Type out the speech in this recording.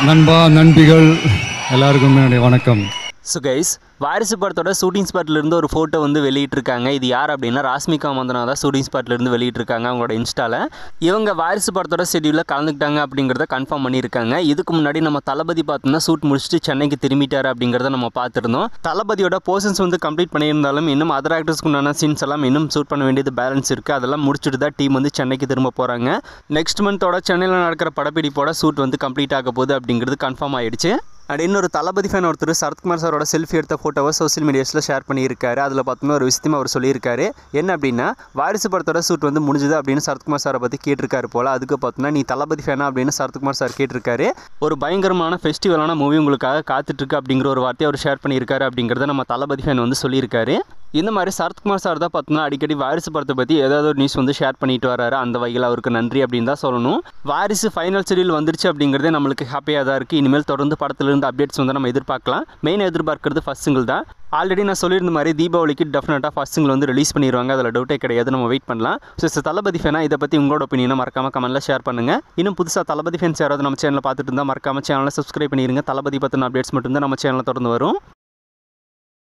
நண்பா நண்பிகள் எல்லாருக்கும் என்னுடைய வணக்கம் ஸோ கைஸ் வாரிசு படத்தோட ஷூட்டிங் ஸ்பாட்ல இருந்து ஒரு ஃபோட்டோ வந்து வெளியிட்டிருக்காங்க இது யார் அப்படின்னா ராஸ்மிகா மந்தனா தான் ஷூட்டிங் ஸ்பாட்ல இருந்து வெளியிட்டிருக்காங்க அவங்களோட இன்ஸ்டால இவங்க வாரிசு படத்தோட ஷெடியூலில் கலந்துக்கிட்டாங்க அப்படிங்கிறத கன்ஃபார்ம் பண்ணியிருக்காங்க இதுக்கு முன்னாடி நம்ம தளபதி பார்த்தோம்னா ஷூட் முடிச்சுட்டு சென்னைக்கு திரும்பிட்டாரு அப்படிங்கிறத நம்ம பார்த்துருந்தோம் தளபதியோட போர்ஷன்ஸ் வந்து கம்ப்ளீட் பண்ணியிருந்தாலும் இன்னும் அதர் ஆக்டர்ஸ்க்கு உண்டான சீன்ஸ் எல்லாம் இன்னும் ஷூட் பண்ண வேண்டியது பேலன்ஸ் இருக்குது அதெல்லாம் முடிச்சுட்டு தான் டீம் வந்து சென்னைக்கு திரும்ப போகிறாங்க நெக்ஸ்ட் மந்தோட சென்னையில் நடக்கிற படப்பிடிப்போட ஷூட் வந்து கம்ப்ளீட் ஆக போகுது அப்படிங்கிறது கன்ஃபார்ம் ஆயிடுச்சு அண்ட் இன்னொரு தளபதி ஃபேன் ஒருத்தர் சரத்குமார் சாரோட செல்ஃபி எடுத்த ஃபோட்டோவை சோஷியல் மீடியாஸில் ஷேர் பண்ணியிருக்காரு அதில் பார்த்தோம்னா ஒரு விஷயத்தையும் அவர் சொல்லியிருக்காரு என்ன அப்படின்னா வாரிசு படத்தோட ஷூட் வந்து முடிஞ்சுது அப்படின்னு சரத்குமார் சாரை பற்றி கேட்டிருக்காரு போல் அதுக்கு பார்த்தோம்னா நீ தளபதி ஃபேனா அப்படின்னு சரத்குமார் சார் கேட்டிருக்காரு ஒரு பயங்கரமான ஃபெஸ்டிவலான மூவி உங்களுக்காக காத்துட்ருக்கு அப்படிங்கிற ஒரு வார்த்தையை அவர் ஷேர் பண்ணியிருக்காரு அப்படிங்கிறத நம்ம தளபதி ஃபேன் வந்து சொல்லியிருக்காரு இந்த மாதிரி சரத்குமார் சார் தான் பார்த்தோம்னா அடிக்கடி வாரிசு படத்தை பற்றி ஏதாவது ஒரு நியூஸ் வந்து ஷேர் பண்ணிட்டு வராரு அந்த வகையில் அவருக்கு நன்றி அப்படின்னு தான் சொல்லணும் வாரிசு ஃபைனல் ஷெடியூல் வந்துருச்சு அப்படிங்கிறதே நம்மளுக்கு ஹாப்பியாக தான் இருக்குது இனிமேல் தொடர்ந்து படத்துலேருந்து அப்டேட்ஸ் வந்து நம்ம எதிர்பார்க்கலாம் மெயின் எதிர்பார்க்கறது ஃபஸ்ட் சிங்கிள் தான் ஆல்ரெடி நான் சொல்லியிருந்த மாதிரி தீபாவளிக்கு டெஃபினட்டாக ஃபஸ்ட் சிங்கிள் வந்து ரிலீஸ் பண்ணிடுவாங்க அதில் டவுட்டே கிடையாது நம்ம வெயிட் பண்ணலாம் ஸோ தளபதி ஃபேனா இதை பற்றி உங்களோட ஒப்பீனியனை மறக்காம கமெண்ட்டில் ஷேர் பண்ணுங்கள் இன்னும் புதுசாக தளபதி ஃபேன்ஸ் யாராவது நம்ம சேனலில் பார்த்துட்டு இருந்தால் மறக்காம சேனலை சப்ஸ்கிரைப் பண்ணிடுங்க தளபதி பற்றின அப்டேட்ஸ் மட்டும்தான் நம்ம சேனலில் தொடர்ந்து வரும்